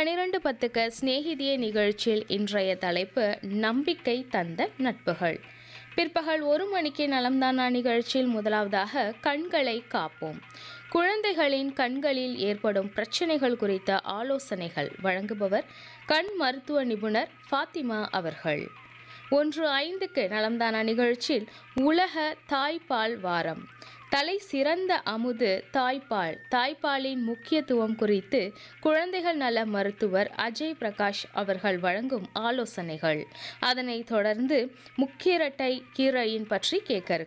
பனிரெண்டு பத்துக்கு சிநேகிதிய நிகழ்ச்சியில் இன்றைய தலைப்பு நம்பிக்கை தந்த நட்புகள் பிற்பகல் ஒரு மணிக்கு நலம்தானா நிகழ்ச்சியில் முதலாவதாக கண்களை காப்போம் குழந்தைகளின் கண்களில் ஏற்படும் பிரச்சனைகள் குறித்த ஆலோசனைகள் வழங்குபவர் கண் மருத்துவ நிபுணர் ஃபாத்திமா அவர்கள் ஒன்று ஐந்துக்கு நலம்தானா நிகழ்ச்சியில் உலக தாய்ப்பால் வாரம் தலை சிறந்த அமுது தாய்ப்பால் தாய்ப்பாலின் முக்கியத்துவம் குறித்து குழந்தைகள் நல மருத்துவர் அஜய் பிரகாஷ் அவர்கள் வழங்கும் ஆலோசனைகள் அதனைத் தொடர்ந்து முக்கிரட்டை கீரையின் பற்றி கேட்க